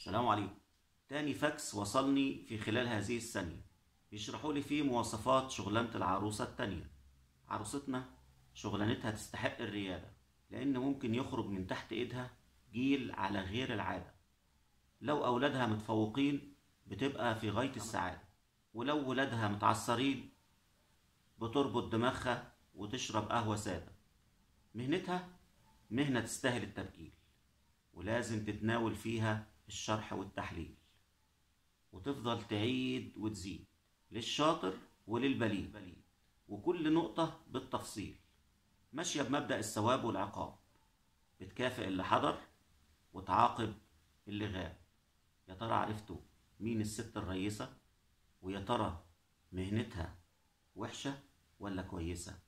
السلام عليكم تاني فاكس وصلني في خلال هذه الثانية بيشرحوا لي فيه مواصفات شغلانة العروسة التانية عروستنا شغلانتها تستحق الريادة لأن ممكن يخرج من تحت إيدها جيل على غير العادة لو أولادها متفوقين بتبقى في غاية السعادة ولو ولادها متعصرين بتربط دماغها وتشرب قهوة سادة مهنتها مهنة تستاهل التبجيل ولازم تتناول فيها الشرح والتحليل وتفضل تعيد وتزيد للشاطر وللبليد وكل نقطة بالتفصيل ماشية بمبدأ الثواب والعقاب بتكافئ اللي حضر وتعاقب اللي غاب يا ترى عرفتوا مين الست الرئيسة ويا ترى مهنتها وحشة ولا كويسة